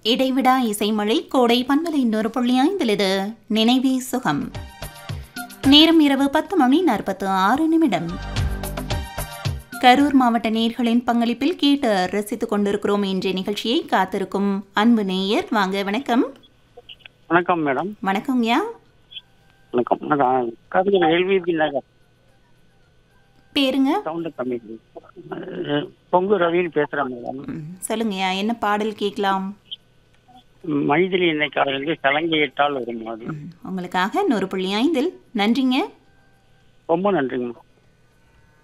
இடைவிடா இசைமழை கோடை பண்பலை இன்னொரு புள்ளி ஐந்தில் இது நினைவே சுகம் நேரம் இரவு பத்து மணி நாற்பத்து ஆறு நிமிடம் கரூர் மாவட்ட நேயர்களின் பங்களிப்பில் கேட்டு ரசித்துக் கொண்டிருக்கிறோம் இன்றைய நிகழ்ச்சியை காத்திருக்கும் அன்பு நேயர் வாங்க வணக்கம் வணக்கம் மேடம் வணக்கம்யா வணக்கம் வணக்கம் கவிஞர் எல்விபி நகர் பேருங்க சவுண்டு கம்மி அஹ், பொங்கு ரவின்னு பேசுகிறேன் மேடம் ம், சொல்லுங்கய்யா என்ன பாடல் கேட்கலாம் மைதிலி எண்ணெய்க்காரர்களுக்கு கலங்கியிட்டால் ஒரு மாதிரி ம், உங்களுக்காக நூறு புள்ளி ஐந்தில் நன்றிங்க ரொம்ப நன்றிங்க